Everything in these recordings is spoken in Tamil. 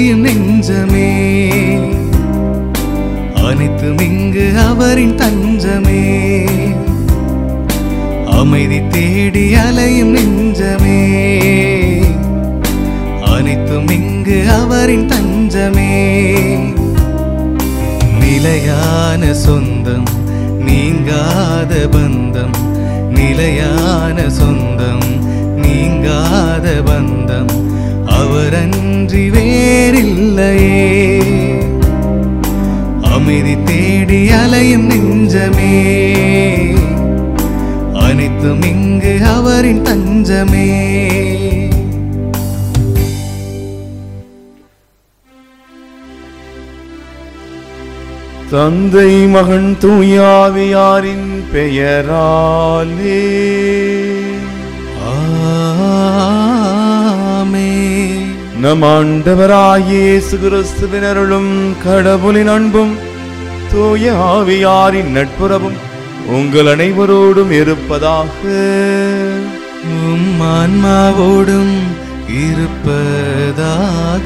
அலையும் நெஞ்சமே அனைத்தும் இங்கு அவரின் தஞ்சமே அமைதி தேடி அலையும் நெஞ்சமே அனைத்தும் இங்கு அவரின் தஞ்சமே நிலையான சொந்தம் நீங்காத பந்தம் நிலையான சொந்தம் நீங்காத பந்தம் அவரன்றி வேறில்லையே அமைதி தேடி அலையும் நெஞ்சமே அனைத்தும் இங்கு அவரின் தஞ்சமே தந்தை மகன் தூயாவியாரின் பெயராலே ஆமே நம் ஆண்டவராகிய இயேசு கிறிஸ்துவின் அருளும் கடவுளின் அன்பும் தூய ஆவியாரின் நட்புறவும் உங்கள் அனைவரோடும் இருப்பதாக உம் ஆன்மாவோடும் இருப்பதாக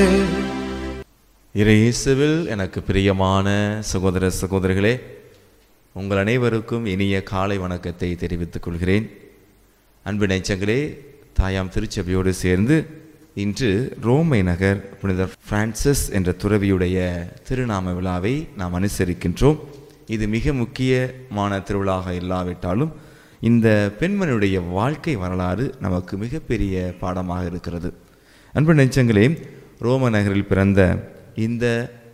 இயேசுவில் எனக்கு பிரியமான சகோதர சகோதரிகளே உங்கள் அனைவருக்கும் இனிய காலை வணக்கத்தை தெரிவித்துக் கொள்கிறேன் அன்பு நெஞ்சங்களே தாயாம் திருச்சபையோடு சேர்ந்து இன்று ரோமை நகர் புனித பிரான்சிஸ் என்ற துறவியுடைய திருநாம விழாவை நாம் அனுசரிக்கின்றோம் இது மிக முக்கியமான திருவிழாக இல்லாவிட்டாலும் இந்த பெண்மணியுடைய வாழ்க்கை வரலாறு நமக்கு மிகப்பெரிய பாடமாக இருக்கிறது அன்பு நெஞ்சங்களே ரோம நகரில் பிறந்த இந்த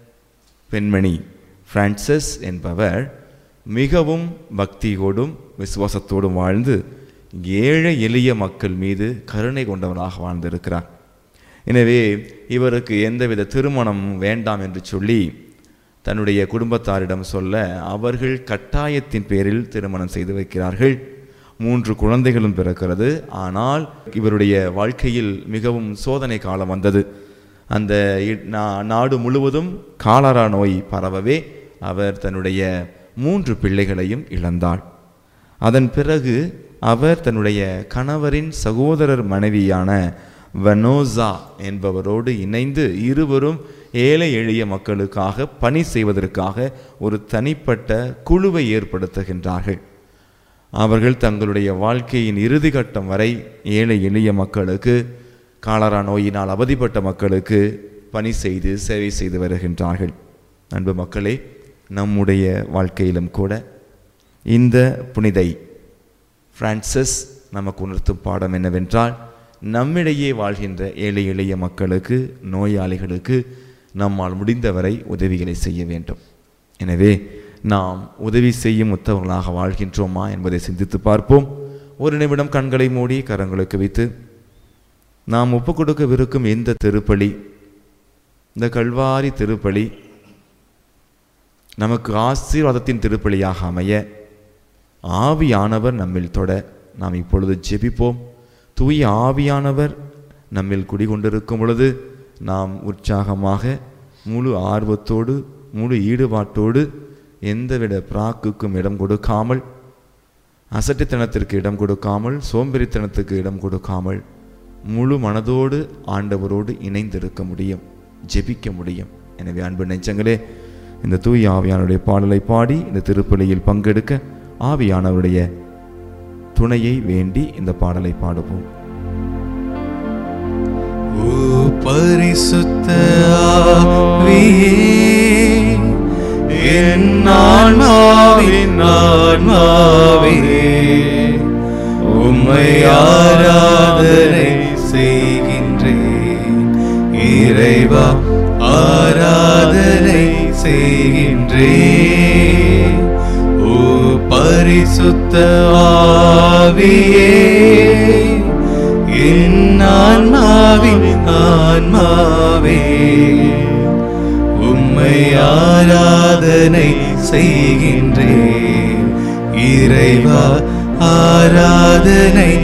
பெண்மணி பிரான்சஸ் என்பவர் மிகவும் பக்தியோடும் விசுவாசத்தோடும் வாழ்ந்து ஏழை எளிய மக்கள் மீது கருணை கொண்டவராக வாழ்ந்திருக்கிறார் எனவே இவருக்கு எந்தவித திருமணம் வேண்டாம் என்று சொல்லி தன்னுடைய குடும்பத்தாரிடம் சொல்ல அவர்கள் கட்டாயத்தின் பேரில் திருமணம் செய்து வைக்கிறார்கள் மூன்று குழந்தைகளும் பிறக்கிறது ஆனால் இவருடைய வாழ்க்கையில் மிகவும் சோதனை காலம் வந்தது அந்த இ- நா- நாடு முழுவதும் காலரா நோய் பரவவே அவர் தன்னுடைய மூன்று பிள்ளைகளையும் இழந்தார் அதன் பிறகு அவர் தன்னுடைய கணவரின் சகோதரர் மனைவியான வனோசா என்பவரோடு இணைந்து இருவரும் ஏழை எளிய மக்களுக்காக பணி செய்வதற்காக ஒரு தனிப்பட்ட குழுவை ஏற்படுத்துகின்றார்கள் அவர்கள் தங்களுடைய வாழ்க்கையின் இறுதி கட்டம் வரை ஏழை எளிய மக்களுக்கு காலரா நோயினால் அவதிப்பட்ட மக்களுக்கு பணி செய்து சேவை செய்து வருகின்றார்கள் அன்பு மக்களே நம்முடைய வாழ்க்கையிலும் கூட இந்த புனிதை பிரான்சிஸ் நமக்கு உணர்த்தும் பாடம் என்னவென்றால் நம்மிடையே வாழ்கின்ற ஏழை எளிய மக்களுக்கு நோயாளிகளுக்கு நம்மால் முடிந்தவரை உதவிகளை செய்ய வேண்டும் எனவே நாம் உதவி செய்யும் உத்தவர்களாக வாழ்கின்றோமா என்பதை சிந்தித்து பார்ப்போம் ஒரு நிமிடம் கண்களை மூடி கரங்களுக்கு வைத்து நாம் ஒப்புக் கொடுக்கவிருக்கும் எந்த திருப்பலி இந்த கல்வாரி திருப்பலி நமக்கு ஆசீர்வாதத்தின் திருப்பலியாக அமைய ஆவியானவர் நம்மில் தொட நாம் இப்பொழுது ஜெபிப்போம் தூய ஆவியானவர் நம்மில் குடிகொண்டிருக்கும் பொழுது நாம் உற்சாகமாக முழு ஆர்வத்தோடு முழு ஈடுபாட்டோடு எந்தவித பிராக்குக்கும் இடம் கொடுக்காமல் அசட்டுத்தனத்திற்கு இடம் கொடுக்காமல் சோம்பேறித்தனத்துக்கு இடம் கொடுக்காமல் முழு மனதோடு ஆண்டவரோடு இணைந்திருக்க முடியும் ஜெபிக்க முடியும் எனவே அன்பு நெஞ்சங்களே இந்த தூய ஆவியானுடைய பாடலை பாடி இந்த திருப்பலியில் பங்கெடுக்க ஆவியானவருடைய துணையை வேண்டி இந்த பாடலை பாடுவோம் ஓ பரிசுத்த ஆவியே என் ஆன்மாவின் ஆன்மாவே உம்மை ஆராதனை செய்கின்றேன் இறைவா ஆராதனை செய்கின்றேன் ஓ பரிசுத்த ஆவியே என் ஆன்மாவின் ஆன்மாவே உம்மை ஆராதனை செய்கின்றேன் இறைவா ஆராதனை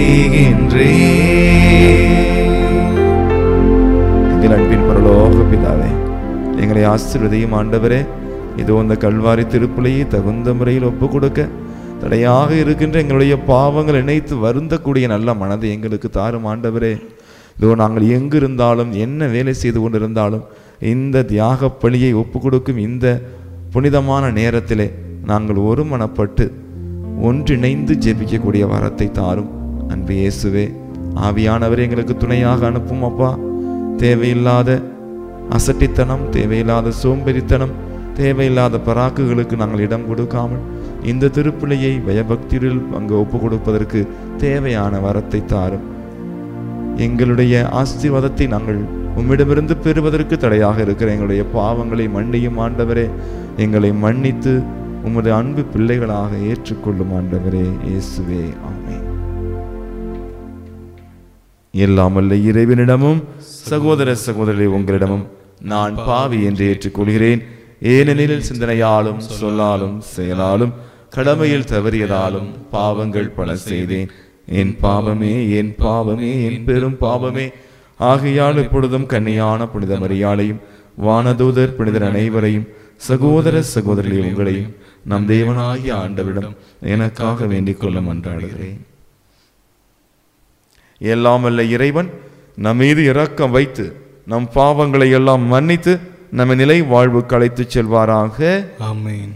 செய்கின்றேன் எங்கள் அன்பின் பரலோக பிதாவே எங்களை ஆசீர்வதியும் ஆண்டவரே இதோ இந்த கல்வாரி திருப்பலியை தகுந்த முறையில் ஒப்பு கொடுக்க தடையாக இருக்கின்ற எங்களுடைய பாவங்கள் இணைத்து வருந்தக்கூடிய நல்ல மனதை எங்களுக்கு தாரும் ஆண்டவரே இதோ நாங்கள் எங்கு இருந்தாலும் என்ன வேலை செய்து கொண்டிருந்தாலும் இந்த தியாக பலியை ஒப்பு கொடுக்கும் இந்த புனிதமான நேரத்திலே நாங்கள் ஒருமனப்பட்டு ஒன்றிணைந்து ஜெபிக்கக்கூடிய வரத்தை தாரும் அன்பு இயேசுவே ஆவியானவரே எங்களுக்கு துணையாக அனுப்பும் அப்பா தேவையில்லாத அசட்டித்தனம் தேவையில்லாத சோம்பேறித்தனம் தேவையில்லாத பராக்குகளுக்கு நாங்கள் இடம் கொடுக்காமல் இந்த திருப்பிள்ளையை பயபக்தியில் அங்கு ஒப்பு கொடுப்பதற்கு தேவையான வரத்தை தாரும் எங்களுடைய ஆசீர்வாதத்தை நாங்கள் உம்மிடமிருந்து பெறுவதற்கு தடையாக இருக்கிற எங்களுடைய பாவங்களை மன்னியும் ஆண்டவரே எங்களை மன்னித்து உமது அன்பு பிள்ளைகளாக ஏற்றுக்கொள்ளும் ஆண்டவரே இயேசுவே ஆமென் எல்லாமல்ல இறைவனிடமும் சகோதர சகோதரி உங்களிடமும் நான் பாவி என்று ஏற்றுக்கொள்கிறேன் ஏனெனில் சிந்தனையாலும் சொல்லாலும் செயலாலும் கடமையில் தவறியதாலும் பாவங்கள் பல செய்தேன் என் பாவமே என் பாவமே என் பெரும் பாவமே ஆகையால் இப்பொழுதும் கன்னியான புனித மரியாளையும் வானதூதர் புனிதர் அனைவரையும் சகோதர சகோதரி உங்களையும் நம் தேவனாகிய ஆண்டவரிடம் எனக்காக வேண்டிக் கொள்ள மன்றாடுகிறேன் எல்லாம் வல்ல இறைவன் நம் மீது இரக்கம் வைத்து நம் பாவங்களை எல்லாம் மன்னித்து நம்ம நிலை வாழ்வுக்கு அழைத்துச் செல்வாராக ஆமென்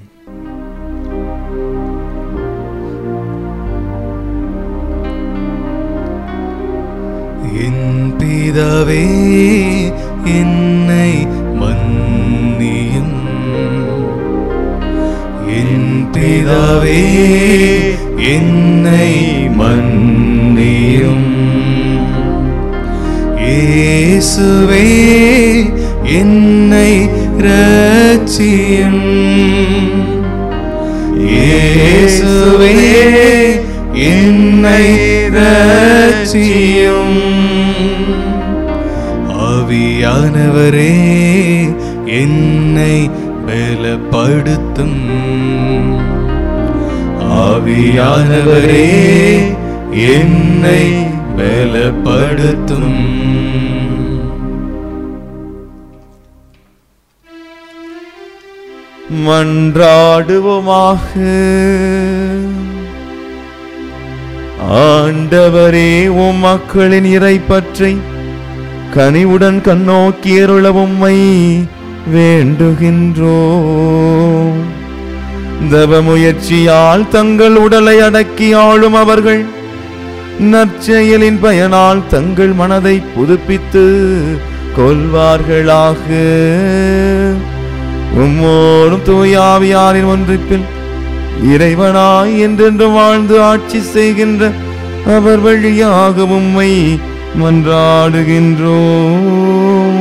என் பிதாவே என்னை மன்னியும் என் பிதாவே என்னை மன்னியும் இயேசுவே என்னை ரட்சியும் இயேசுவே என்னை ரட்சியும் ஆவியானவரே என்னை பலப்படுத்தும் ஆவியானவரே என்னை பலப்படுத்தும் மன்றாடுவோமாக ஆண்டவரே உம் மக்களின் இறைப்பற்றை கனிவுடன் கண்ணோக்கியருள உம்மை வேண்டுகின்றோம் தவ முயற்சியால் தங்கள் உடலை அடக்கி ஆளும் அவர்கள் நற்செயலின் பயனால் தங்கள் மனதை புதுப்பித்து கொள்வார்களாக உம்மோடும் தூயாவியாரின் ஒன்றிப்பில் இறைவனாய் என்றென்று வாழ்ந்து ஆட்சி செய்கின்ற அவர் வழியாக உம்மை மன்றாடுகின்றோம்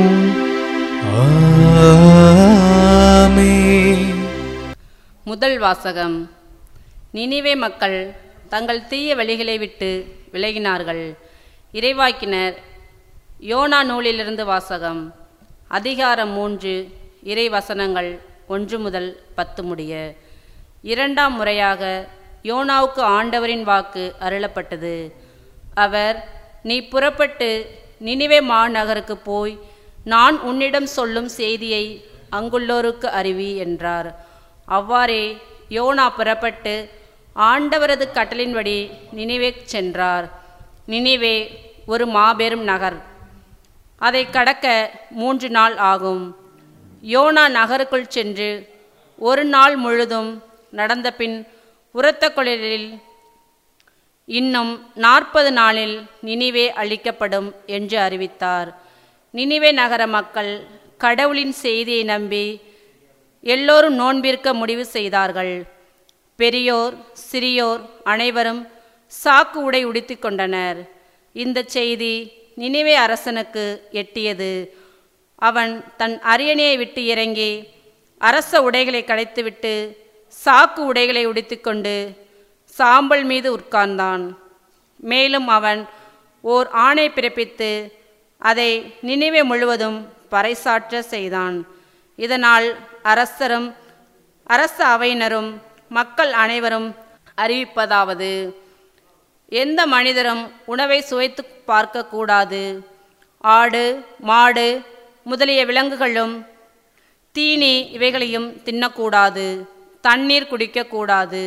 ஆமென் முதல் வாசகம் நினிவே மக்கள் தங்கள் தீய வழிகளை விட்டு விலகினார்கள் இறைவாக்கினர் யோனா நூலிலிருந்து வாசகம் அதிகாரம் மூன்று இறை வசனங்கள் ஒன்று முதல் பத்து முடிய இரண்டாம் முறையாக யோனாவுக்கு ஆண்டவரின் வாக்கு அருளப்பட்டது அவர் நீ புறப்பட்டு நினிவே மாநகருக்கு போய் நான் உன்னிடம் சொல்லும் செய்தியை அங்குள்ளோருக்கு அறிவி என்றார் அவ்வாறே யோனா புறப்பட்டு ஆண்டவரது கட்டளின்படி நினிவே சென்றார் நினிவே ஒரு மாபெரும் நகர் அதை கடக்க மூன்று நாள் ஆகும் யோனா நகருக்குள் சென்று ஒரு நாள் முழுதும் நடந்த பின் உரத்த குளிரில் இன்னும் நாற்பது நாளில் நினிவே அழிக்கப்படும் என்று அறிவித்தார் நினிவே நகர மக்கள் கடவுளின் செய்தியை நம்பி எல்லோரும் நோன்பிருக்க முடிவு செய்தார்கள் பெரியோர் சிறியோர் அனைவரும் சாக்கு உடை உடுத்திக் கொண்டனர் இந்த செய்தி நினிவே அரசனுக்கு எட்டியது அவன் தன் அரியணையை விட்டு இறங்கி அரச உடைகளை களைத்துவிட்டு சாக்கு உடைகளை உடுத்திக்கொண்டு சாம்பல் மீது உட்கார்ந்தான் மேலும் அவன் ஓர் ஆணை பிறப்பித்து அதை நினைவே முழுவதும் பறைசாற்ற செய்தான் இதனால் அரசரும் அரச அவையினரும் மக்கள் அனைவரும் அறிவிப்பதாவது எந்த மனிதரும் உணவை சுவைத்து பார்க்கக்கூடாது ஆடு மாடு முதலிய விலங்குகளும் தீனி இவைகளையும் தின்னக்கூடாது தண்ணீர் குடிக்கக்கூடாது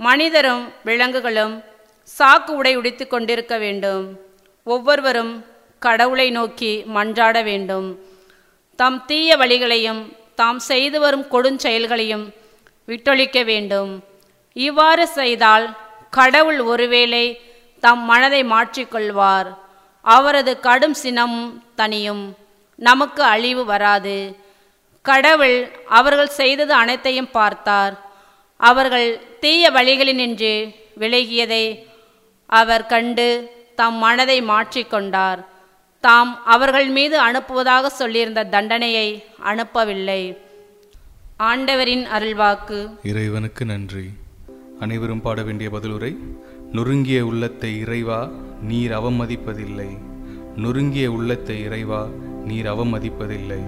மனிதரும் விலங்குகளும் சாக்கு உடை உடுத்திக் கொண்டிருக்க வேண்டும் ஒவ்வொருவரும் கடவுளை நோக்கி மன்றாட வேண்டும் தம் தீய வழிகளையும் தாம் செய்து வரும் கொடுஞ்செயல்களையும் விட்டொழிக்க வேண்டும் இவ்வாறு செய்தால் கடவுள் ஒருவேளை தம் மனதை மாற்றிக்கொள்வார் அவரது கடும் சினமும் தனியும் நமக்கு அழிவு வராது கடவுள் அவர்கள் செய்தது அனைத்தையும் பார்த்தார் அவர்கள் தீய வழிகளினின்று விலகியதை அவர் கண்டு தம் மனதை மாற்றிக்கொண்டார் தாம் அவர்கள் மீது அனுப்புவதாக சொல்லியிருந்த தண்டனையை அனுப்பவில்லை ஆண்டவரின் அருள்வாக்கு இறைவனுக்கு நன்றி அனைவரும் பாட வேண்டிய பதிலுரை நொறுங்கிய உள்ளத்தை இறைவா நீர் அவமதிப்பதில்லை நொறுங்கிய உள்ளத்தை இறைவா நீர் அவமதிப்பதில்லை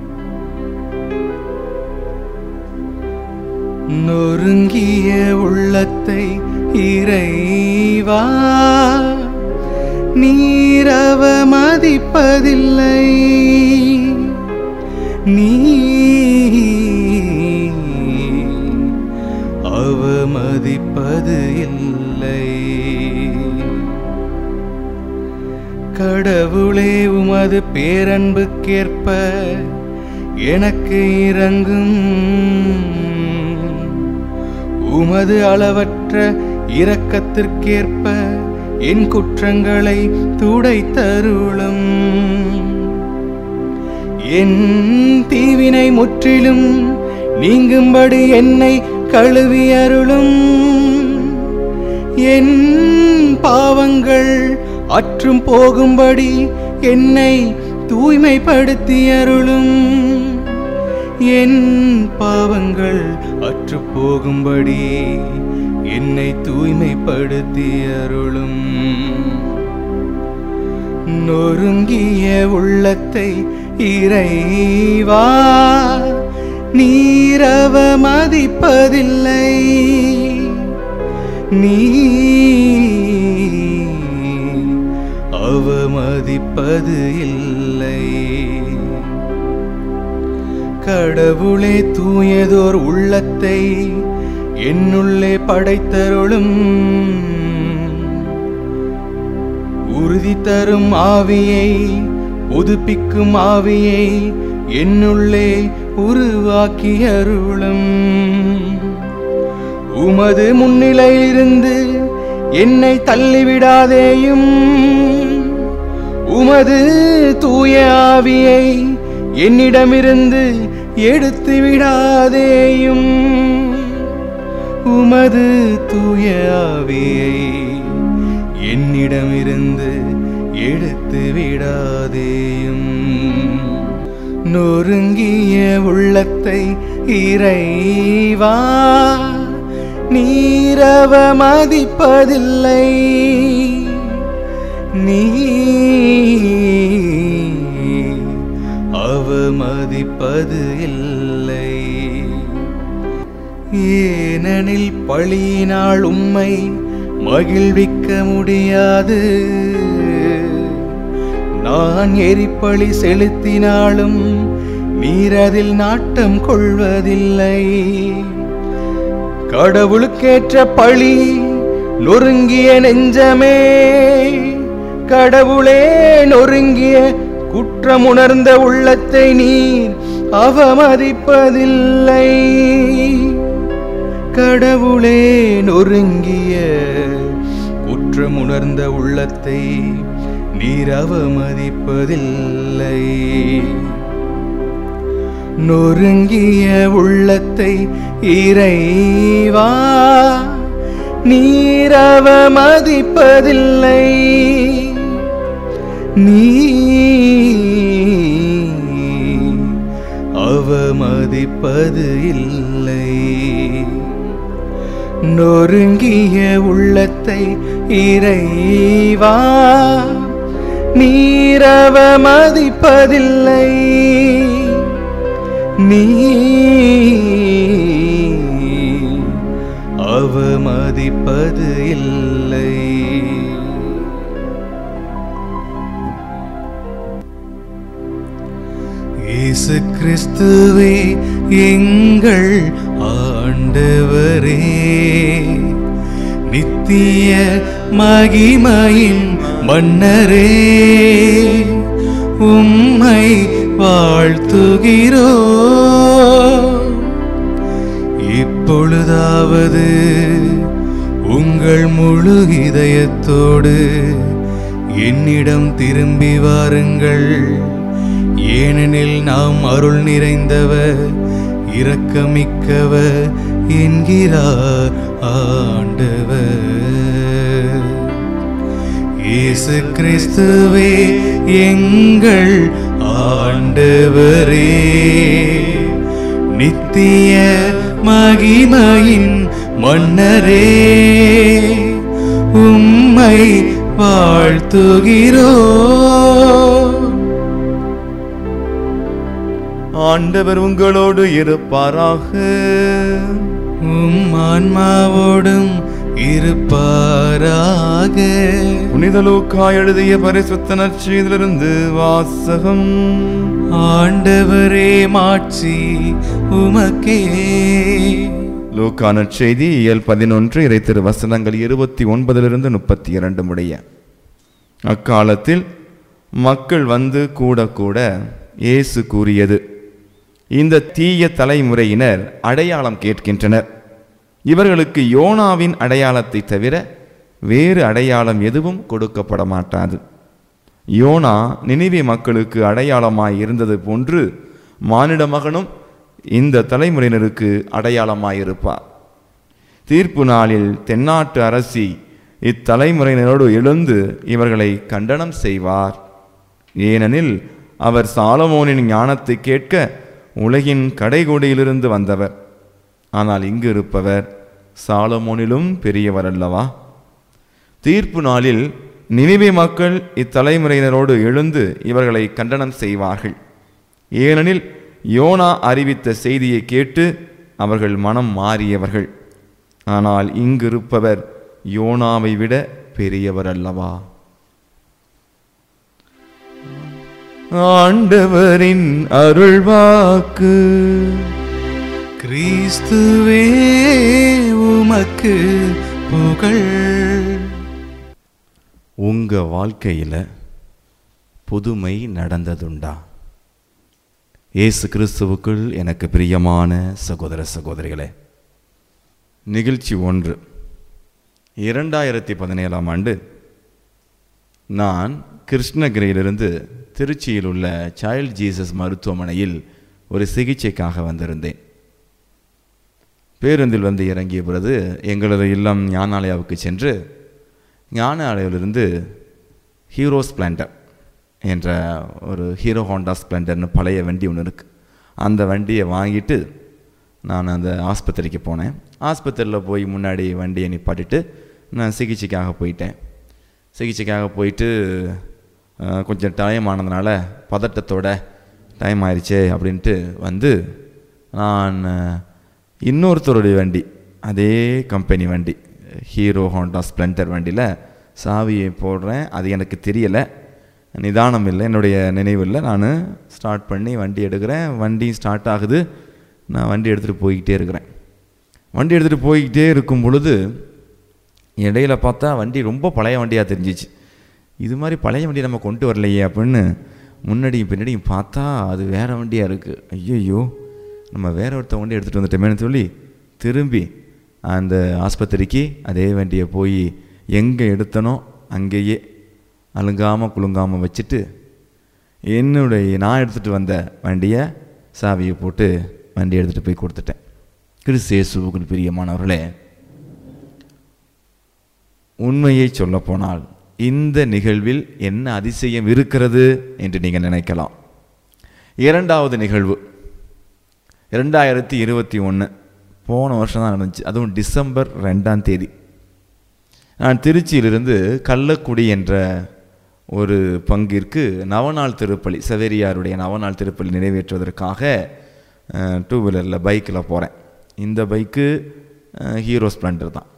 நொறுங்கிய உள்ளத்தை இறைவா நீர் அவமதிப்பதில்லை நீ அவமதிப்பது இல்லை கடவுளே உமது பேரன்புக்கேற்ப எனக்கு இறங்கும் உமது அளவற்ற இரக்கத்திற்கேற்ப என் குற்றங்களை துடைத்தருளும் என் தீவினை முற்றிலும் நீங்கும்படி என்னை கழுவி அருளும் என் பாவங்கள் அற்றும் போகும்படி என்னை தூய்மைப்படுத்தி அருளும் என் பாவங்கள் அற்று போகும்படி என்னை தூய்மைப்படுத்தி அருளும் நொறுங்கிய உள்ளத்தை இறைவா நீரவ மதிப்பதில்லை நீ அவமதிப்பது இல்லை கடவுளே தூயதோர் உள்ளத்தை என்னுள்ளே படைத்தருளும் உறுதி தரும் ஆவியை புதுப்பிக்கும் ஆவியை என்னுள்ளே உருவாக்கி அருளும் உமது முன்னிலையிலிருந்து என்னை தள்ளிவிடாதேயும் உமது தூய ஆவியை என்னிடமிருந்து எடுத்து விடாதேயும் உமது தூய ஆவியை என்னிடமிருந்து எடுத்து விடாதேயும் நொறுங்கிய உள்ளத்தை இறைவா நீரவ மதிப்பதில்லை நீ அவமதிப்பது இல்லை ஏனெனில் பழியினால் உம்மை மகிழ்விக்க முடியாது நான் எரிப்பழி செலுத்தினாலும் நீரதில் நாட்டம் கொள்வதில்லை கடவுளுக்கேற்ற பழி நொறுங்கிய நெஞ்சமே கடவுளே நொறுங்கிய குற்றமுணர்ந்த உள்ளத்தை நீர் அவமதிப்பதில்லை கடவுளே நொறுங்கிய குற்றமுணர்ந்த உள்ளத்தை நீர் அவமதிப்பதில்லை நொறுங்கிய உள்ளத்தை இறைவா நீர் அவமதிப்பதில்லை நீ அவமதிப்பது இல்லை நொறுங்கிய உள்ளத்தை இறைவா நீரவ மதிப்பதில்லை நீ அவமதிப்பது இல்லை இயேசு கிறிஸ்துவே எங்கள் ஆண்டவரே நித்திய மகிமையின் மன்னரே உம்மை வாழ்த்துகிறோ இப்பொழுதாவது உங்கள் முழு இதயத்தோடு என்னிடம் திரும்பி வாருங்கள் ஏனெனில் நாம் அருள் நிறைந்தவர் இரக்கமிக்கவர் என்கிறார் ஆண்டவர் இயேசு கிறிஸ்துவே எங்கள் ஆண்டவரே நித்திய மகிமையின் மன்னரே உம்மை வாழ்த்துகிறோ ஆண்டவர் உங்களோடு இருப்பாராக உம் ஆன்மாவோடும் இருப்பாராக புனித லூக்கா எழுதிய பரிசுத்த நற்செய்திலிருந்து வாசகம் ஆண்டவரே மாட்சி உமக்கே லூக்கா நற்செய்தி இயல் பதினொன்று இறை திரு வசனங்கள் இருபத்தி ஒன்பதிலிருந்து முப்பத்தி இரண்டு முடிய அக்காலத்தில் மக்கள் வந்து கூட கூட இயேசு கூறியது இந்த தீய தலைமுறையினர் அடையாளம் கேட்கின்றனர் இவர்களுக்கு யோனாவின் அடையாளத்தை தவிர வேறு அடையாளம் எதுவும் கொடுக்கப்பட மாட்டாது யோனா நினிவே மக்களுக்கு அடையாளமாய் இருந்தது போன்று மானிட மகனும் இந்த தலைமுறையினருக்கு அடையாளமாயிருப்பார் தீர்ப்பு நாளில் தென்னாட்டு அரசி இத்தலைமுறையினரோடு எழுந்து இவர்களை கண்டனம் செய்வார் ஏனெனில் அவர் சாலமோனின் ஞானத்தை கேட்க உலகின் கடைகோடியிலிருந்து வந்தவர் ஆனால் இங்கு இருப்பவர் சாலமோனிலும் பெரியவர் அல்லவா தீர்ப்பு நாளில் நினிவே மக்கள் இத்தலைமுறையினரோடு எழுந்து இவர்களை கண்டனம் செய்வார்கள் ஏனெனில் யோனா அறிவித்த செய்தியை கேட்டு அவர்கள் மனம் மாறியவர்கள் ஆனால் இங்கிருப்பவர் யோனாவை விட பெரியவர் அல்லவா ஆண்டவரின் அருள்வாக்கு கிறிஸ்துவே உமக்கு புகழ் உங்க வாழ்க்கையில புதுமை நடந்ததுண்டா இயேசு கிறிஸ்துவுக்குள் எனக்கு பிரியமான சகோதர சகோதரிகளே நிகழ்ச்சி ஒன்று இரண்டாயிரத்தி பதினேழாம் ஆண்டு நான் கிருஷ்ணகிரியிலிருந்து திருச்சியில் உள்ள சைல்ட் ஜீசஸ் மருத்துவமனையில் ஒரு சிகிச்சைக்காக வந்திருந்தேன் பேருந்தில் வந்து இறங்கிய பொழுது எங்களது இல்லம் ஞானாலயாவுக்கு சென்று ஞானாலயிலிருந்து ஹீரோ ஸ்ப்ளெண்டர் என்ற ஒரு ஹீரோ ஹோண்டா ஸ்ப்ளெண்டர்னு பழைய வண்டி ஒன்று இருக்குது அந்த வண்டியை வாங்கிட்டு நான் அந்த ஆஸ்பத்திரிக்கு போனேன் ஆஸ்பத்திரியில் போய் முன்னாடி வண்டியை நிப்பாட்டிட்டு நான் சிகிச்சைக்காக போயிட்டேன் சிகிச்சைக்காக போயிட்டு அஹ், கொஞ்சம் டைம் ஆனதுனால பதட்டத்தோட டைம் ஆயிடுச்சே அப்படின்ட்டு வந்து நான் அஹ், இன்னொருத்தருடைய வண்டி அதே கம்பெனி வண்டி ஹீரோ ஹோண்டா ஸ்ப்ளெண்டர் வண்டியில் சாவியை போடுறேன் அது எனக்கு தெரியலை நிதானம் இல்லை என்னுடைய நினைவில் நான் ஸ்டார்ட் பண்ணி வண்டி எடுக்கிறேன் வண்டி ஸ்டார்ட் ஆகுது நான் வண்டி எடுத்துகிட்டு போய்கிட்டே இருக்கிறேன் வண்டி எடுத்துகிட்டு போய்கிட்டே இருக்கும் பொழுது இடையில பார்த்தா வண்டி ரொம்ப பழைய வண்டியாக தெரிஞ்சிச்சு இது மாதிரி பழைய வண்டி நம்ம கொண்டு வரலையே அப்படின்னு முன்னாடியும் பின்னாடியும் பார்த்தா அது வேறு வண்டியாக இருக்குது ஐயையோ நம்ம வேற ஒருத்த வண்டி எடுத்துகிட்டு வந்துட்டோமேன்னு சொல்லி திரும்பி அந்த ஆஸ்பத்திரிக்கு அதே வண்டியை போய் எங்கே எடுத்தனோ அங்கேயே அலுங்காமல் குலுங்காமல் வச்சுட்டு என்னுடைய நான் எடுத்துகிட்டு வந்த வண்டியை சாவியை போட்டு வண்டி எடுத்துகிட்டு போய் கொடுத்துட்டேன் கிறிஸ்து இயேசுவுக்கு பிரியமானவர்களே உண்மையை சொல்லப்போனால் இந்த நிகழ்வில் என்ன அதிசயம் இருக்கிறது என்று நீங்கள் நினைக்கலாம் இரண்டாவது நிகழ்வு இரண்டாயிரத்தி இருபத்தி ஒன்று போன வருஷம் தான் நடந்துச்சு அதுவும் டிசம்பர் ரெண்டாம் தேதி நான் திருச்சியிலிருந்து கள்ளக்குடி என்ற ஒரு பங்கிற்கு நவநாள் திருப்பலி சவேரியாருடைய நவநாள் திருப்பலி நிறைவேற்றுவதற்காக டூ வீலரில் பைக்கில் போகிறேன் இந்த பைக்கு ஹீரோ ஸ்ப்ளெண்டர் தான்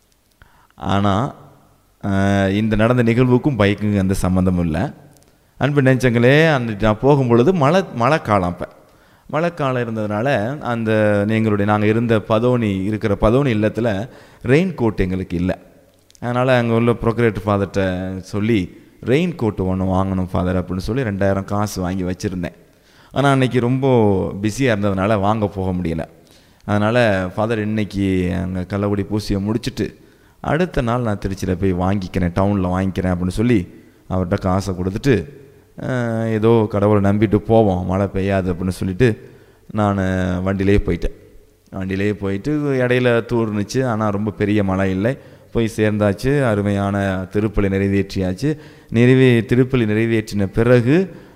ஆனால் இந்த நடந்த நிகழ்வுக்கும் பைக்குங்க எந்த சம்மந்தமும் இல்லை அன்பு நெஞ்சங்களே அந்த நான் போகும்பொழுது மழை மழை காலம் அப்போ மழைக்காலம் இருந்ததுனால அந்த எங்களுடைய நாங்கள் இருந்த பதோனி இருக்கிற பதோனி இல்லத்தில் ரெயின் கோட் எங்களுக்கு இல்லை அதனால் அங்கே உள்ள ப்ரொக்ரேட்டர் ஃபாதர்கிட்ட சொல்லி ரெயின் கோட் ஒன்று வாங்கணும் ஃபாதர் அப்படின்னு சொல்லி ரெண்டாயிரம் காசு வாங்கி வச்சுருந்தேன் ஆனால் அன்றைக்கி ரொம்ப பிஸியாக இருந்ததுனால வாங்க போக முடியல அதனால் ஃபாதர் இன்னைக்கு அங்கே கள்ளக்குடி பூசியை முடிச்சுட்டு அடுத்த நாள் நான் திருச்சியில் போய் வாங்கிக்கிறேன் டவுனில் வாங்கிக்கிறேன் அப்படின்னு சொல்லி அவர்கிட்ட காசை கொடுத்துட்டு அஹ், ஏதோ கடவுளை நம்பிட்டு போவோம் மழை பெய்யாது அப்படின்னு சொல்லிட்டு நான் வண்டியிலே போயிட்டேன் வண்டியிலே போயிட்டு இடையில தூர்னுச்சு ஆனால் ரொம்ப பெரிய மழை இல்லை போய் சேர்ந்தாச்சு அருமையான திருப்பலி நிறைவேற்றியாச்சு நிறைவே திருப்பலி நிறைவேற்றின பிறகு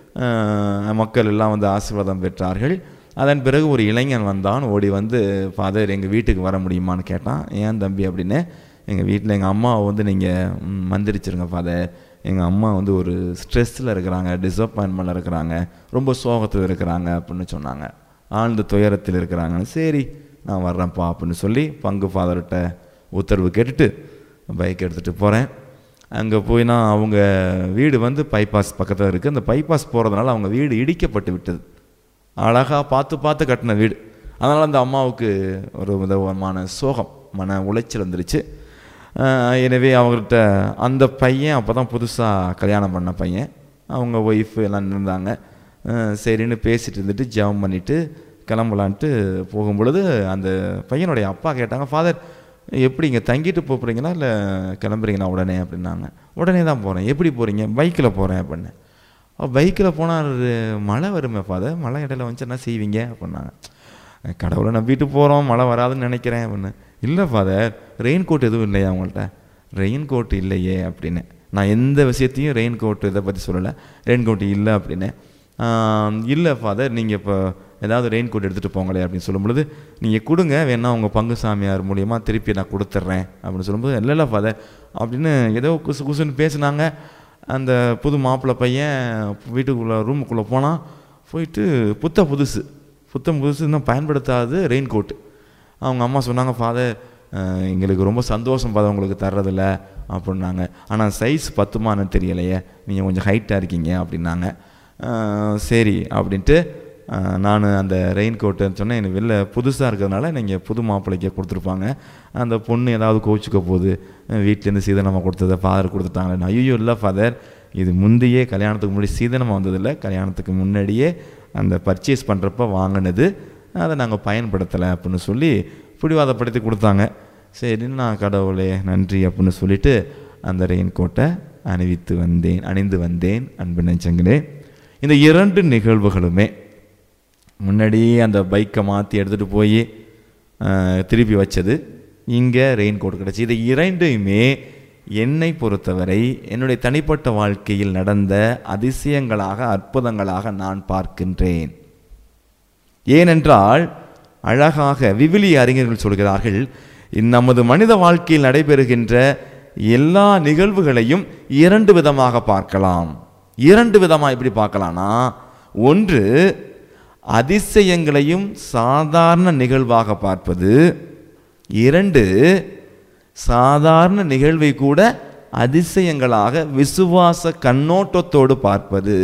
அஹ், மக்கள் எல்லாம் வந்து ஆசீர்வாதம் பெற்றார்கள் அதன் பிறகு ஒரு இளைஞன் வந்தான் ஓடி வந்து ஃபாதர் எங்கள் வீட்டுக்கு வர முடியுமான்னு கேட்டான் ஏன் தம்பி அப்படின்னு எங்கள் வீட்டில் எங்கள் அம்மாவை வந்து நீங்கள் மந்திரிச்சிருங்க ஃபாதர் எங்கள் அம்மா வந்து ஒரு ஸ்ட்ரெஸ்ஸில் இருக்கிறாங்க டிசப்பாயின்மெண்ட்டில் இருக்கிறாங்க ரொம்ப சோகத்தில் இருக்கிறாங்க அப்படின்னு சொன்னாங்க ஆழ்ந்த துயரத்தில் இருக்கிறாங்க சரி நான் வர்றேன்ப்பா அப்படின்னு சொல்லி பங்கு ஃபாதர்கிட்ட உத்தரவு கேட்டுட்டு பைக் எடுத்துகிட்டு போகிறேன் அங்கே போய் நான் அவங்க வீடு வந்து பைபாஸ் பக்கத்தில் இருக்குது அந்த பைபாஸ் போகிறதுனால அவங்க வீடு இடிக்கப்பட்டு விட்டது அழகாக பார்த்து பார்த்து கட்டின வீடு அதனால் அந்த அம்மாவுக்கு ஒரு விதமான சோகம் மன உளைச்சல் வந்துருச்சு ஆஹ் எனவே அவங்கள்ட்ட அந்த பையன் அப்போ தான் புதுசாக கல்யாணம் பண்ண பையன் அவங்க ஒய்ஃப் எல்லாம் இருந்தாங்க ஆஹ் சரின்னு பேசிட்டு இருந்துட்டு ஜெபம் பண்ணிவிட்டு கிளம்பலான்ட்டு போகும்பொழுது அந்த பையனுடைய அப்பா கேட்டாங்க ஃபாதர் எப்படி இங்கே தங்கிட்டு போகிறீங்களா இல்லை கிளம்புறீங்களா உடனே அப்படின்னாங்க உடனே தான் போகிறேன் எப்படி போகிறீங்க பைக்கில் போகிறேன் அப்படின்னேன் பைக்கில் போனால் மழை வருமே ஃபாதர் மழை இடையில வந்துச்சு என்ன செய்வீங்க அப்படின்னாங்க கடவுளை நம்பிட்டு போகிறோம் மழை வராதுன்னு நினைக்கிறேன் அப்படின்னு இல்லை ஃபாதர் ரெயின் கோட் எதுவும் இல்லையா உங்கள்கிட்ட ரெயின் கோட் இல்லையே அப்படின்னு நான் எந்த விஷயத்தையும் ரெயின் கோட் இதை பற்றி சொல்லலை ரெயின் கோட் இல்லை அப்படின்னு இல்லை ஃபாதர் நீங்கள் இப்போ ஏதாவது ரெயின் கோட் எடுத்துகிட்டு போங்களே அப்படின்னு சொல்லும் பொழுது நீங்கள் கொடுங்க வேணா உங்கள் பங்கு சாமியார் மூலியமாக திருப்பி நான் கொடுத்துட்றேன் அப்படின்னு சொல்லும்போது இல்லை இல்லை ஃபாதர் அப்படின்னு ஏதோ குசு குசுன்னு பேசுனாங்க அந்த புது மாப்பிள்ளை பையன் வீட்டுக்குள்ளே ரூமுக்குள்ளே போனால் போயிட்டு புத்த புதுசு புத்தம் புதுசு இன்னும் பயன்படுத்தாது ரெயின் கோட்டு அவங்க அம்மா சொன்னாங்க ஃபாதர் எங்களுக்கு ரொம்ப சந்தோஷம் ஃபாதர் உங்களுக்கு தர்றதில்ல அப்படின்னாங்க ஆனால் சைஸ் பத்துமான்னு தெரியலையே நீங்கள் கொஞ்சம் ஹைட்டாக இருக்கீங்க அப்படின்னாங்க அஹ், சரி அப்படின்ட்டு நான் அந்த ரெயின் கோட்டுன்னு சொன்னேன் எனக்கு வெளில புதுசாக இருக்கிறதுனால நீங்கள் புது மாப்பிள்ளைக்கே கொடுத்துருப்பாங்க அந்த பொண்ணு ஏதாவது கோச்சிக்க போகுது அஹ், வீட்டிலேருந்து சீதனமாக கொடுத்ததை ஃபாதர் கொடுத்துட்டாங்களே ஐயோ இல்லை ஃபாதர் இது முந்தையே கல்யாணத்துக்கு முன்னாடி சீதனமாக வந்ததில்லை கல்யாணத்துக்கு முன்னாடியே அந்த பர்ச்சேஸ் பண்ணுறப்ப வாங்கினது அதை நாங்கள் பயன்படுத்தலை அப்படின்னு சொல்லி பிடிவாதப்படுத்தி கொடுத்தாங்க சரின்னு நான் கடவுளே நன்றி அப்படின்னு சொல்லிட்டு அந்த ரெயின் கோட்டை அணிவித்து வந்தேன் அணிந்து வந்தேன் அன்பு நெஞ்சங்களே இந்த இரண்டு நிகழ்வுகளுமே முன்னாடி அந்த பைக்கை மாற்றி எடுத்துகிட்டு போய் திருப்பி வச்சது இங்கே ரெயின் கோட் கிடச்சி இது இரண்டையுமே என்னை பொறுத்தவரை என்னுடைய தனிப்பட்ட வாழ்க்கையில் நடந்த அதிசயங்களாக அற்புதங்களாக நான் பார்க்கின்றேன் ஏனென்றால் அழகாக விவிலிய அறிஞர்கள் சொல்கிறார்கள் நமது மனித வாழ்க்கையில் நடைபெறுகின்ற எல்லா நிகழ்வுகளையும் இரண்டு விதமாக பார்க்கலாம் இரண்டு விதமாக எப்படி பார்க்கலாம்னா ஒன்று அதிசயங்களையும் சாதாரண நிகழ்வாக பார்ப்பது இரண்டு சாதாரண நிகழ்வை கூட அதிசயங்களாக விசுவாச கண்ணோட்டத்தோடு பார்ப்பது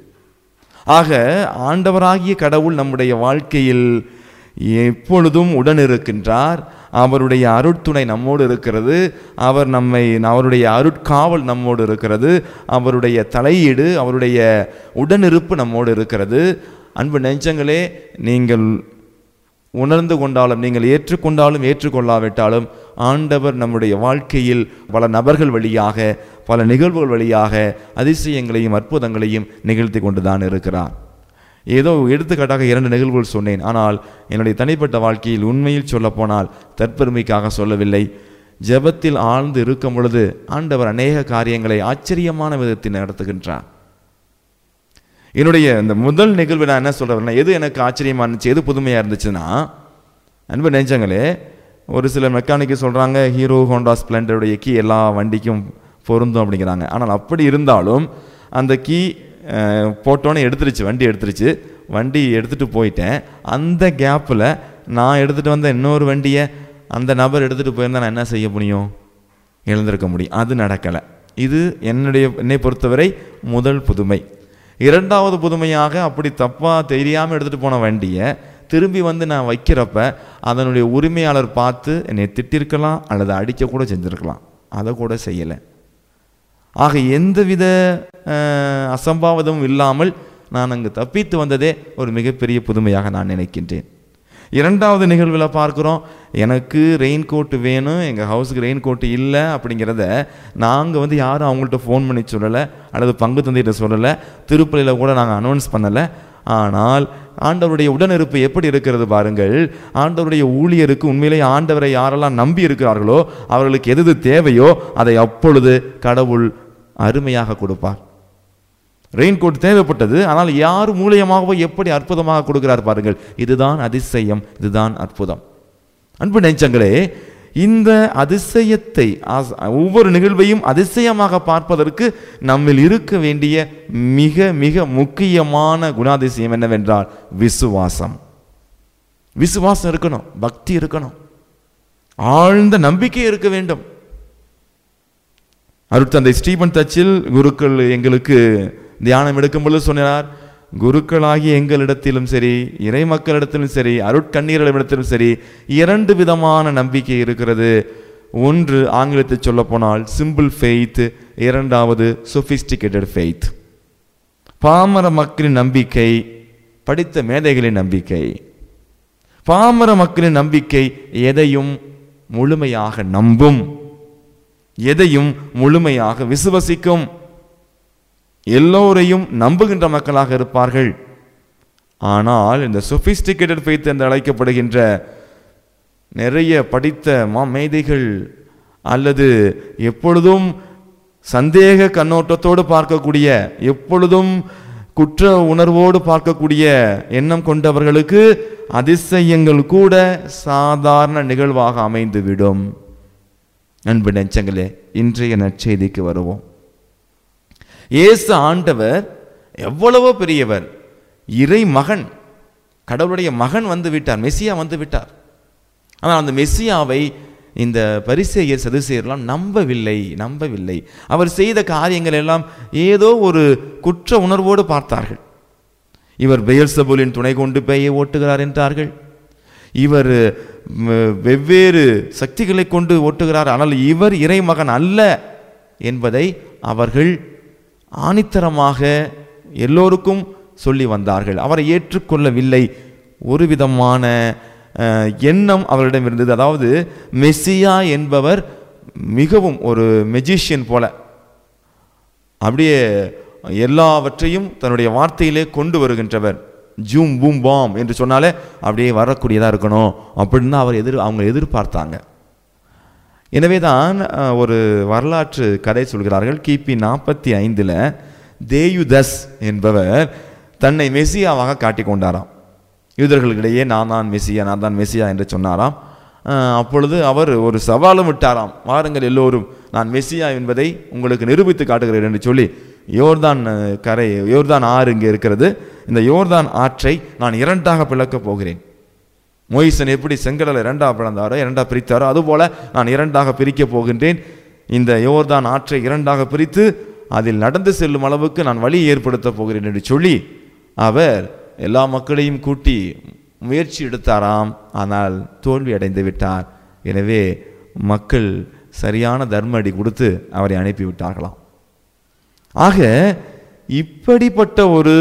ஆக ஆண்டவராகிய கடவுள் நம்முடைய வாழ்க்கையில் எப்பொழுதும் உடன் இருக்கின்றார் அவருடைய அருட்துணை நம்மோடு இருக்கிறது அவர் நம்மை அவருடைய அருட்காவல் நம்மோடு இருக்கிறது அவருடைய தலையீடு அவருடைய உடனிருப்பு நம்மோடு இருக்கிறது அன்பு நெஞ்சங்களே நீங்கள் உணர்ந்து கொண்டாலும் நீங்கள் ஏற்றுக்கொண்டாலும் ஏற்றுக்கொள்ளாவிட்டாலும் ஆண்டவர் நம்முடைய வாழ்க்கையில் பல நபர்கள் வழியாக பல நிகழ்வுகள் வழியாக அதிசயங்களையும் அற்புதங்களையும் நிகழ்த்தி கொண்டுதான் இருக்கிறார் ஏதோ எடுத்துக்காட்டாக இரண்டு நிகழ்வுகள் சொன்னேன் ஆனால் என்னுடைய தனிப்பட்ட வாழ்க்கையில் உண்மையில் சொல்லப்போனால் தற்பெருமைக்காக சொல்லவில்லை ஜெபத்தில் ஆழ்ந்து இருக்கும் பொழுது ஆண்டவர் அநேக காரியங்களை ஆச்சரியமான விதத்தில் நடத்துகின்றார் என்னுடைய இந்த முதல் நிகழ்வு நான் என்ன சொல்கிறேன்னா எது எனக்கு ஆச்சரியமா இருந்துச்சு எது புதுமையாக இருந்துச்சுன்னா அன்பு நெஞ்சங்களே ஒரு சில மெக்கானிக்கு சொல்கிறாங்க ஹீரோ ஹோண்டா ஸ்ப்ளெண்டருடைய கீ எல்லா வண்டிக்கும் பொருந்தும் அப்படிங்கிறாங்க ஆனால் அப்படி இருந்தாலும் அந்த கீ போட்டோன்னே எடுத்துருச்சு வண்டி எடுத்துருச்சு வண்டி எடுத்துகிட்டு போயிட்டேன் அந்த கேப்பில் நான் எடுத்துகிட்டு வந்த இன்னொரு வண்டியை அந்த நபர் எடுத்துகிட்டு போயிருந்தா நான் என்ன செய்ய முடியும் எழுந்திருக்க முடியும் அது நடக்கலை இது என்னுடைய என்னை பொறுத்தவரை முதல் புதுமை இரண்டாவது புதுமையாக அப்படி தப்பாக தெரியாமல் எடுத்துகிட்டு போன வண்டியை திரும்பி வந்து நான் வைக்கிறப்ப அதனுடைய உரிமையாளர் பார்த்து என்னை திட்டிருக்கலாம் அல்லது அடிக்க கூட செஞ்சுருக்கலாம் அதை கூட செய்யலை ஆக எந்தவித அஹ், அசம்பாவிதமும் இல்லாமல் நான் அங்கு தப்பித்து வந்ததே ஒரு மிகப்பெரிய புதுமையாக நான் நினைக்கின்றேன் இரண்டாவது நிகழ்வில் பார்க்குறோம் எனக்கு ரெயின் கோட்டு வேணும் எங்கள் ஹவுஸுக்கு ரெயின் கோட்டு இல்லை அப்படிங்கிறத நாங்கள் வந்து யாரும் அவங்கள்ட்ட ஃபோன் பண்ணி சொல்லலை அல்லது பங்கு தந்தையிட்ட சொல்லலை திருப்பலியில் கூட நாங்கள் அனௌன்ஸ் பண்ணலை ஆனால் ஆண்டவருடைய உடனிருப்பு எப்படி இருக்கிறது பாருங்கள் ஆண்டவருடைய ஊழியருக்கு உண்மையிலே ஆண்டவரை யாரெல்லாம் நம்பி இருக்கிறார்களோ அவர்களுக்கு எது எது தேவையோ அதை அப்பொழுது கடவுள் அருமையாக கொடுப்பார் ரெயின் கோட் தேவைப்பட்டது ஆனால் யார் மூலியமாகவோ எப்படி அற்புதமாக கொடுக்கிறார் பாருங்கள் இதுதான் அதிசயம் இதுதான் அற்புதம் அன்பு நெஞ்சங்களே இந்த அதிசயத்தை ஆஸ்- ஒவ்வொரு நிகழ்வையும் அதிசயமாக பார்ப்பதற்கு நம்மில் இருக்க வேண்டிய மிக மிக முக்கியமான குணாதிசயம் என்னவென்றால் விசுவாசம் விசுவாசம் இருக்கணும் பக்தி இருக்கணும் ஆழ்ந்த நம்பிக்கை இருக்க வேண்டும் அருட்தந்தை ஸ்டீபன் தச்சில் குருக்கள் எங்களுக்கு தியானம் எடுக்கும் பொழுது சொன்னார் குருக்களாகிய எங்களிடத்திலும் சரி இறை மக்களிடத்திலும் சரி அருட்கண்ணீரிடத்திலும் சரி இரண்டு விதமான நம்பிக்கை இருக்கிறது ஒன்று ஆங்கிலத்தில் சொல்ல போனால் சிம்பிள் ஃபெய்த் இரண்டாவது சொபிஸ்டிகேட்டட் ஃபெய்த் பாமர மக்களின் நம்பிக்கை படித்த மேதைகளின் நம்பிக்கை பாமர மக்களின் நம்பிக்கை எதையும் முழுமையாக நம்பும் எதையும் முழுமையாக விசுவசிக்கும் எல்லோரையும் நம்புகின்ற மக்களாக இருப்பார்கள் ஆனால் இந்த சொபிஸ்டிகேட்டட் ஃபெய்த் என்று அழைக்கப்படுகின்ற நிறைய படித்த மாமேதைகள் அல்லது எப்பொழுதும் சந்தேக கண்ணோட்டத்தோடு பார்க்கக்கூடிய எப்பொழுதும் குற்ற உணர்வோடு பார்க்கக்கூடிய எண்ணம் கொண்டவர்களுக்கு அதிசயங்கள் கூட சாதாரண நிகழ்வாக அமைந்துவிடும் அன்பு நெஞ்சங்களே இன்றைய நற்செய்திக்கு வருவோம் இயேசு ஆண்டவர் எவ்வளவோ பெரியவர் இறை மகன் கடவுளுடைய மகன் வந்து விட்டார் மெஸ்ஸியா வந்து விட்டார் ஆனால் அந்த மெஸ்ஸியாவை இந்த பரிசேயர் சதுசேயர்லாம் நம்பவில்லை நம்பவில்லை அவர் செய்த காரியங்கள் எல்லாம் ஏதோ ஒரு குற்ற உணர்வோடு பார்த்தார்கள் இவர் பெயல்சபூலின் துணை கொண்டு பேயை ஓட்டுகிறார் என்றார்கள் இவர் ம், வெவ்வேறு சக்திகளை கொண்டு ஓட்டுகிறார் ஆனால் இவர் இறைமகன் அல்ல என்பதை அவர்கள் ஆணித்தரமாக எல்லோருக்கும் சொல்லி வந்தார்கள் அவரை ஏற்றுக்கொள்ளவில்லை ஒரு விதமான அஹ், எண்ணம் அவரிடம் இருந்தது அதாவது மெஸ்ஸியா என்பவர் மிகவும் ஒரு மெஜிஷியன் போல அப்படியே எல்லாவற்றையும் தன்னுடைய வார்த்தையிலே கொண்டு வருகின்றவர் ஜூம் பூம் பாம் என்று சொன்னாலே அப்படியே வரக்கூடியதாக இருக்கணும் அப்படின்னு தான் அவர் எதிர் அவங்க எதிர்பார்த்தாங்க எனவே தான் அஹ், ஒரு வரலாற்று கதை சொல்கிறார்கள் கிபி நாற்பத்தி ஐந்தில் தேயுதஸ் என்பவர் தன்னை மெஸ்ஸியாவாக காட்டிக் கொண்டாராம் யூதர்களுக்கிடையே நான் தான் மெஸ்ஸியா நான் தான் மெஸ்ஸியா என்று சொன்னாராம் அஹ், அப்பொழுது அவர் ஒரு சவாலும் விட்டாராம் வாருங்கள் எல்லோரும் நான் மெஸ்ஸியா என்பதை உங்களுக்கு நிரூபித்து காட்டுகிறேன் என்று சொல்லி யோர்தான் அஹ், கரை யோர்தான் ஆறு இங்கே இருக்கிறது இந்த யோர்தான் ஆற்றை நான் இரண்டாக பிளக்கப் போகிறேன் மொய்சன் எப்படி செங்கடலை இரண்டாக பிளந்தாரோ இரண்டாக பிரித்தாரோ அதுபோல நான் இரண்டாக பிரிக்கப் போகின்றேன் இந்த யோர்தான் ஆற்றை இரண்டாக பிரித்து அதில் நடந்து செல்லும் அளவுக்கு நான் வழி ஏற்படுத்தப் போகிறேன் என்று சொல்லி அவர் எல்லா மக்களையும் கூட்டி முயற்சி எடுத்தாராம் ஆனால் தோல்வி அடைந்து விட்டார் எனவே மக்கள் சரியான தர்ம அடி கொடுத்து அவரை அனுப்பிவிட்டார்களாம் ஆக இப்படிப்பட்ட ஒரு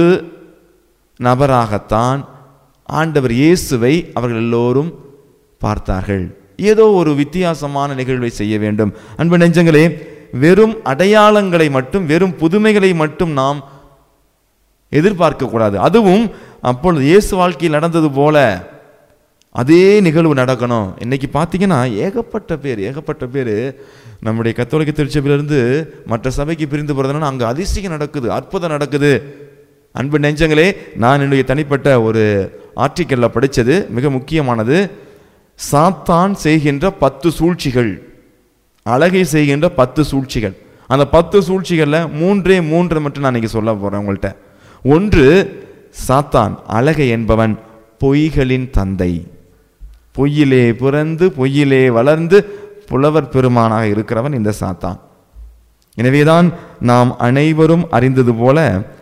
நபராகத்தான் ஆண்டவர் இயேசுவை அவர்கள் எல்லோரும் பார்த்தார்கள் ஏதோ ஒரு வித்தியாசமான நிகழ்வை செய்ய வேண்டும் அன்பு நெஞ்சங்களே வெறும் அடையாளங்களை மட்டும் வெறும் புதுமைகளை மட்டும் நாம் எதிர்பார்க்க கூடாது அதுவும் அப்பொழுது இயேசு வாழ்க்கையில் நடந்தது போல அதே நிகழ்வு நடக்கணும் இன்னைக்கு பார்த்தீங்கன்னா ஏகப்பட்ட பேர் ஏகப்பட்ட பேர் நம்முடைய கத்தோலிக்க திருச்சபையிலிருந்து மற்ற சபைக்கு பிரிந்து போகிறதுனா அங்கே அதிசயம் நடக்குது அற்புதம் நடக்குது அன்பு நெஞ்சங்களே நான் என்னுடைய தனிப்பட்ட ஒரு ஆர்டிக்கலில் படித்தது மிக முக்கியமானது சாத்தான் செய்கின்ற பத்து சூழ்ச்சிகள் அழகை செய்கின்ற பத்து சூழ்ச்சிகள் அந்த பத்து சூழ்ச்சிகளில் மூன்றே மூன்று மட்டும் நான் இன்னைக்கு சொல்ல போகிறேன் உங்கள்கிட்ட ஒன்று சாத்தான் அழகை என்பவன் பொய்களின் தந்தை பொய்யிலே பிறந்து பொய்யிலே வளர்ந்து புலவர் பெருமானாக இருக்கிறவன் இந்த சாத்தான் எனவேதான் நாம் அனைவரும் அறிந்தது போல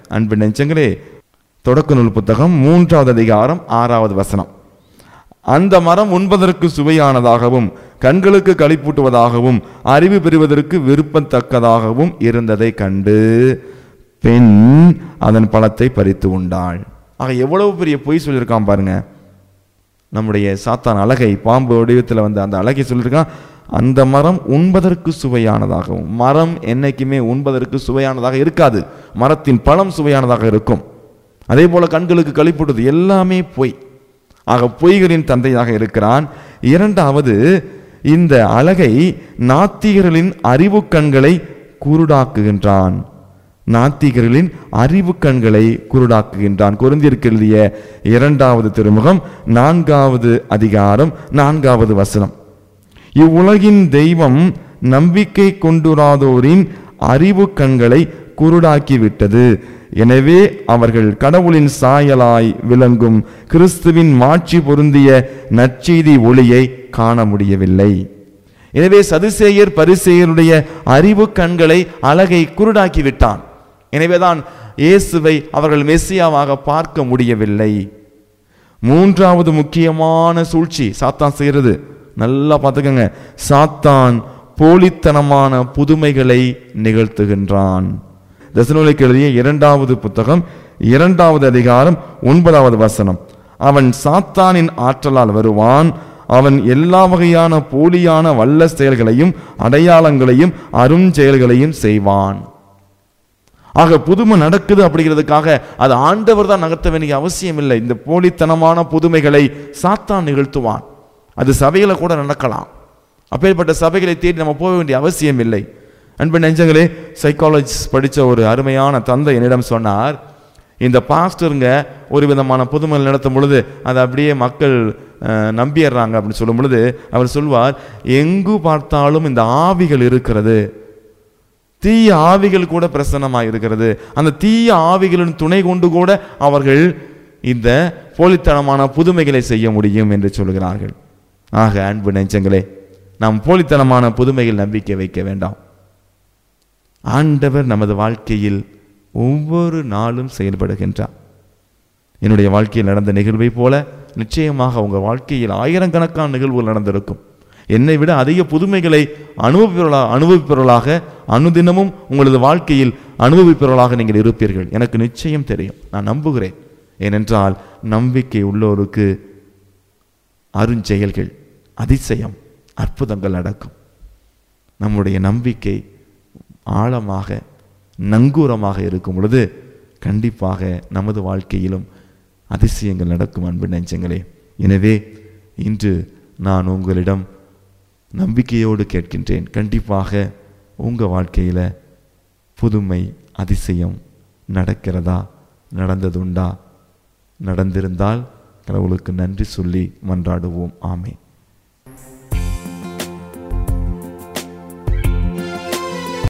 அன்பு நெஞ்சங்களே தொடக்க நூல் புத்தகம் மூன்றாவது அதிகாரம் ஆறாவது வசனம் அந்த மரம் உண்பதற்கு சுவையானதாகவும் கண்களுக்கு களிப்பூட்டுவதாகவும் அறிவு பெறுவதற்கு விருப்பத்தக்கதாகவும் இருந்ததை கண்டு பெண் அதன் பழத்தை பறித்து உண்டாள் ஆக எவ்வளவு பெரிய பொய் சொல்லியிருக்கான் பாருங்க நம்முடைய சாத்தான் அழகை பாம்பு வடிவத்தில் வந்து அந்த அழகை சொல்லியிருக்கான் அந்த மரம் உண்பதற்கு சுவையானதாகவும் மரம் என்னைக்குமே உண்பதற்கு சுவையானதாக இருக்காது மரத்தின் பழம் சுவையானதாக இருக்கும் அதே போல கண்களுக்கு களிப்புட்டது எல்லாமே பொய் ஆக பொய்களின் தந்தையாக இருக்கிறான் இரண்டாவது இந்த அழகை நாத்திகர்களின் அறிவு கண்களை குருடாக்குகின்றான் நாத்திகர்களின் அறிவு கண்களை குருடாக்குகின்றான் கொரிந்தியருக்கு எழுதிய இரண்டாவது திருமுகம் நான்காவது அதிகாரம் நான்காவது வசனம் இவ்வுலகின் தெய்வம் நம்பிக்கை கொண்டுராதோரின் அறிவு கண்களை குருடாக்கி விட்டது எனவே அவர்கள் கடவுளின் சாயலாய் விளங்கும் கிறிஸ்துவின் மாட்சி பொருந்திய நற்செய்தி ஒளியை காண முடியவில்லை எனவே சதுசேயர் பரிசேயருடைய அறிவு கண்களை அழகை குருடாக்கி விட்டான் எனவேதான் இயேசுவை அவர்கள் மெஸ்ஸியாவாக பார்க்க முடியவில்லை மூன்றாவது முக்கியமான சூழ்ச்சி சாத்தான் செய்கிறது நல்லா பார்த்துக்கங்க சாத்தான் போலித்தனமான புதுமைகளை நிகழ்த்துகின்றான் தசனோலிக்கு எழுதிய இரண்டாவது புத்தகம் இரண்டாவது அதிகாரம் ஒன்பதாவது வசனம் அவன் சாத்தானின் ஆற்றலால் வருவான் அவன் எல்லா வகையான போலியான வல்ல செயல்களையும் அடையாளங்களையும் அருஞ்செயல்களையும் செய்வான் ஆக புதுமை நடக்குது அப்படிங்கிறதுக்காக அது ஆண்டவர் தான் நகர்த்த வேண்டிய அவசியம் இல்லை இந்த போலித்தனமான புதுமைகளை சாத்தான் நிகழ்த்துவான் அது சபையில கூட நடக்கலாம் அப்பேற்பட்ட சபைகளை தேடி நம்ம போக வேண்டிய அவசியம் இல்லை அன்பு நெஞ்சங்களே சைக்காலஜிஸ்ட் படித்த ஒரு அருமையான தந்தை என்னிடம் சொன்னார் இந்த பாஸ்டருங்க ஒரு விதமான புதுமை நடத்தும் பொழுது அதை அப்படியே மக்கள் அஹ், நம்பிடுறாங்க அப்படின்னு சொல்லும் பொழுது அவர் சொல்வார் எங்கு பார்த்தாலும் இந்த ஆவிகள் இருக்கிறது தீய ஆவிகள் கூட பிரசன்னமாக இருக்கிறது அந்த தீய ஆவிகளின் துணை கொண்டு கூட அவர்கள் இந்த போலித்தனமான புதுமைகளை செய்ய முடியும் என்று சொல்கிறார்கள் ஆக அன்பு நெஞ்சங்களே நாம் போலித்தனமான புதுமையில் நம்பிக்கை வைக்க வேண்டாம் ஆண்டவர் நமது வாழ்க்கையில் ஒவ்வொரு நாளும் செயல்படுகின்றார் என்னுடைய வாழ்க்கையில் நடந்த நிகழ்வை போல நிச்சயமாக உங்கள் வாழ்க்கையில் ஆயிரக்கணக்கான நிகழ்வுகள் நடந்திருக்கும் என்னை விட அதிக புதுமைகளை அனுபவிப்பவர்களாக அனுபவிப்பவர்களாக அனுதினமும் உங்களது வாழ்க்கையில் அனுபவிப்பவர்களாக நீங்கள் இருப்பீர்கள் எனக்கு நிச்சயம் தெரியும் நான் நம்புகிறேன் ஏனென்றால் நம்பிக்கை உள்ளோருக்கு அருஞ்செயல்கள் அதிசயம் அற்புதங்கள் நடக்கும் நம்முடைய நம்பிக்கை ஆழமாக நங்கூரமாக இருக்கும் பொழுது கண்டிப்பாக நமது வாழ்க்கையிலும் அதிசயங்கள் நடக்கும் அன்பு நெஞ்சங்களே எனவே இன்று நான் உங்களிடம் நம்பிக்கையோடு கேட்கின்றேன் கண்டிப்பாக உங்கள் வாழ்க்கையில் புதுமை அதிசயம் நடக்கிறதா நடந்ததுண்டா நடந்திருந்தால் கடவுளுக்கு நன்றி சொல்லி மன்றாடுவோம் ஆமே